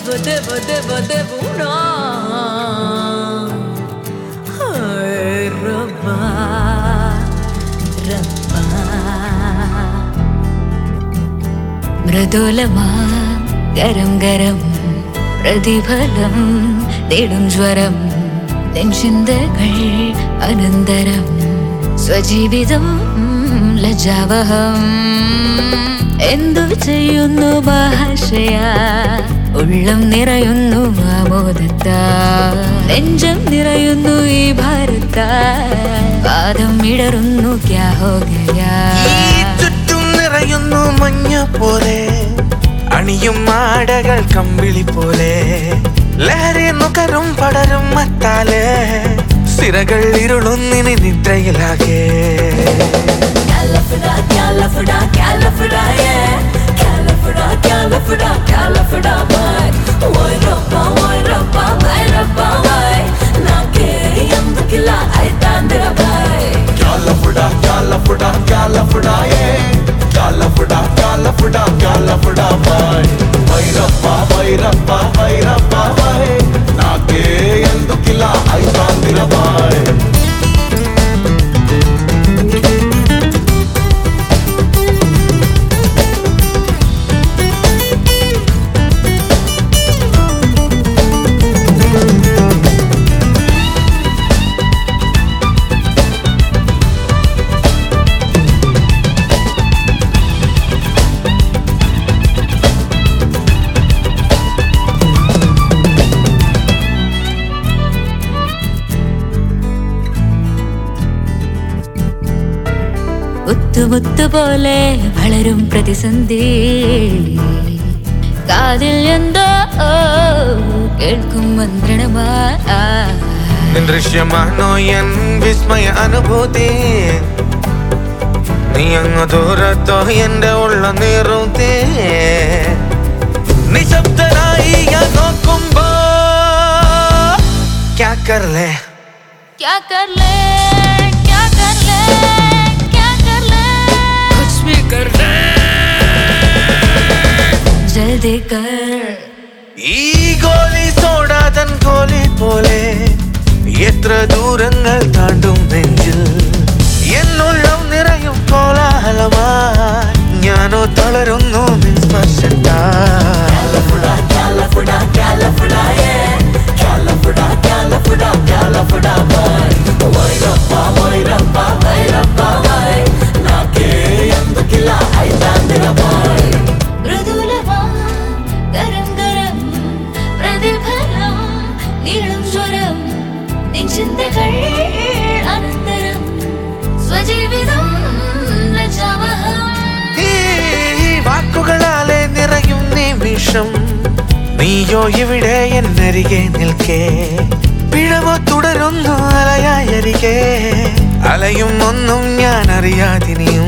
देव देव देवुना हाय रब्बा रब्बा മൃദുലമാ ഗരം ഗരം പ്രതിഫലം തേടും ജ്വരം നെഞ്ചിന്തകൾ അനന്തരം സ്വജീവിതം ലജാവഹം എന്തു ചെയ്യുന്നു ഭാഷയ ഉള്ളം നിറയുന്നു ആമോദത്ത നെഞ്ചം നിറയുന്നു ഈ ഭാരത പാദം ഇടറുന്നു ക്യാ ഹോ ഗയാ ഈ ചുറ്റും നിറയുന്നു മഞ്ഞ പോലെ അണിയും മാടകൾ കമ്പിളി പോലെ ലഹരി നുകരും പടരും മത്താലെ സിരകൾ ഇരുളുന്നിനി നിദ്രയിലാകെ Calafida, calafida, calafida, yeah. Calafida, calafida, calafida, boy. Boy, rappa, boy, rappa, boy, rappa, boy. నాకే ఎందుకిలా అయితాందిరా boy. California, California, California, yeah. California, California, California, boy. వైరప్ప వైరప్ప వైరప్ప బాయ్ నాకే ఎందుకిలా అయితాందిర బాయ్ മുത്തുമുത്തു പോലെ വളരും പ്രതിസന്ധി കാതിൽ എന്തോ കേൾക്കും മന്ത്രണമാ ദൃശ്യമാണോ എൻ വിസ്മയ അനുഭൂതി നീ അങ്ങ് ദൂരത്തോ എന്റെ ഉള്ള നിറുതി നിശബ്ദനായി ഞാൻ നോക്കുമ്പോ ക്യാ കർലേ क्या कर ले क्या कर ले क्या कर ले कुछ भी कर ले जल्दी कर ഈ ഗോലി സോടാതൻ ഗോലി പോലെ എത്ര ദൂരങ്ങൾ താണ്ടും നെഞ്ചിൽ എന്നുള്ളം നിറയും കോലാഹലമായി ഞാനോ തളരുന്നു നിൻ സ്പർശത്താൽ മൃദുലമാ ഗരം ഗരം പ്രതിഫലം നീളും സ്വരം നിൻ ചിന്തകൾ അനന്തരം സ്വജീവിതം ലജ്ജാവഹം ഈ വാക്കുകളാലെ നിറയും നിമിഷം നീയോ ഇവിടെ എന്നരികെ നിൽക്കേ പിഴവോ തുടരുന്നു അലയായരികെ അലയും ഒന്നും ഞാൻ അറിയാതിനിയോ